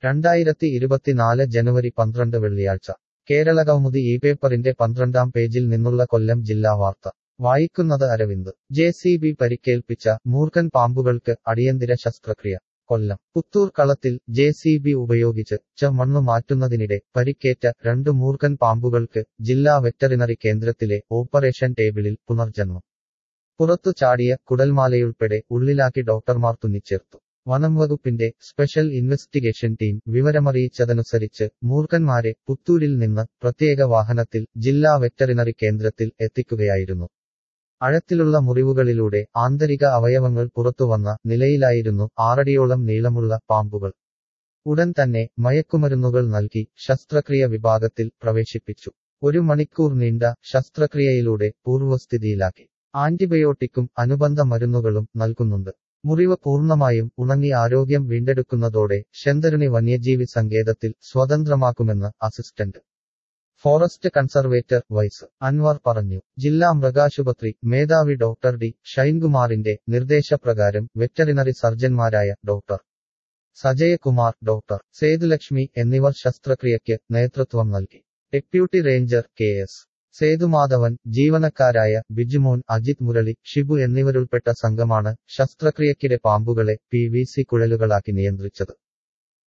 രണ്ടായിരത്തി ഇരുപത്തിനാല് ജനുവരി പന്ത്രണ്ട് വെള്ളിയാഴ്ച കേരള കൗമുദി ഈ പേപ്പറിന്റെ പന്ത്രണ്ടാം പേജിൽ നിന്നുള്ള കൊല്ലം ജില്ലാ വാർത്ത വായിക്കുന്നത് അരവിന്ദ് ജെ സി ബി പരിക്കേൽപ്പിച്ച മൂർഖൻ പാമ്പുകൾക്ക് അടിയന്തര ശസ്ത്രക്രിയ കൊല്ലം പുത്തൂർ കളത്തിൽ ജെ സി ബി ഉപയോഗിച്ച് ച മണ്ണു മാറ്റുന്നതിനിടെ പരിക്കേറ്റ രണ്ട് മൂർഖൻ പാമ്പുകൾക്ക് ജില്ലാ വെറ്ററിനറി കേന്ദ്രത്തിലെ ഓപ്പറേഷൻ ടേബിളിൽ പുനർജന്മം പുറത്തു ചാടിയ കുടൽമാലയുൾപ്പെടെ ഉള്ളിലാക്കി ഡോക്ടർമാർ തുന്നിച്ചേർത്തു വനം വകുപ്പിന്റെ സ്പെഷ്യൽ ഇൻവെസ്റ്റിഗേഷൻ ടീം വിവരമറിയിച്ചതനുസരിച്ച് മൂർഖന്മാരെ പുത്തൂരിൽ നിന്ന് പ്രത്യേക വാഹനത്തിൽ ജില്ലാ വെറ്ററിനറി കേന്ദ്രത്തിൽ എത്തിക്കുകയായിരുന്നു ആഴത്തിലുള്ള മുറിവുകളിലൂടെ ആന്തരിക അവയവങ്ങൾ പുറത്തുവന്ന നിലയിലായിരുന്നു ആറടിയോളം നീളമുള്ള പാമ്പുകൾ ഉടൻ തന്നെ മയക്കുമരുന്നുകൾ നൽകി ശസ്ത്രക്രിയ വിഭാഗത്തിൽ പ്രവേശിപ്പിച്ചു ഒരു മണിക്കൂർ നീണ്ട ശസ്ത്രക്രിയയിലൂടെ പൂർവ്വസ്ഥിതിയിലാക്കി ആന്റിബയോട്ടിക്കും അനുബന്ധ മരുന്നുകളും നൽകുന്നുണ്ട് മുറിവ് പൂർണ്ണമായും ഉണങ്ങി ആരോഗ്യം വീണ്ടെടുക്കുന്നതോടെ ശന്തരുണി വന്യജീവി സങ്കേതത്തിൽ സ്വതന്ത്രമാക്കുമെന്ന് അസിസ്റ്റന്റ് ഫോറസ്റ്റ് കൺസർവേറ്റർ വൈസ് അൻവർ പറഞ്ഞു ജില്ലാ മൃഗാശുപത്രി മേധാവി ഡോക്ടർ ഡി ഷൈൻകുമാറിന്റെ നിർദ്ദേശപ്രകാരം വെറ്ററിനറി സർജൻമാരായ ഡോക്ടർ സജയകുമാർ ഡോക്ടർ സേതുലക്ഷ്മി എന്നിവർ ശസ്ത്രക്രിയയ്ക്ക് നേതൃത്വം നൽകി deputy ranger K S Sethumadhavan ജീവനക്കാരായ ബിജുമോൻ അജിത് മുരളി ഷിബു എന്നിവരുൾപ്പെട്ട സംഘമാണ് ശസ്ത്രക്രിയക്കിടെ പാമ്പുകളെ പി വി സി കുഴലുകളാക്കി നിയന്ത്രിച്ചത്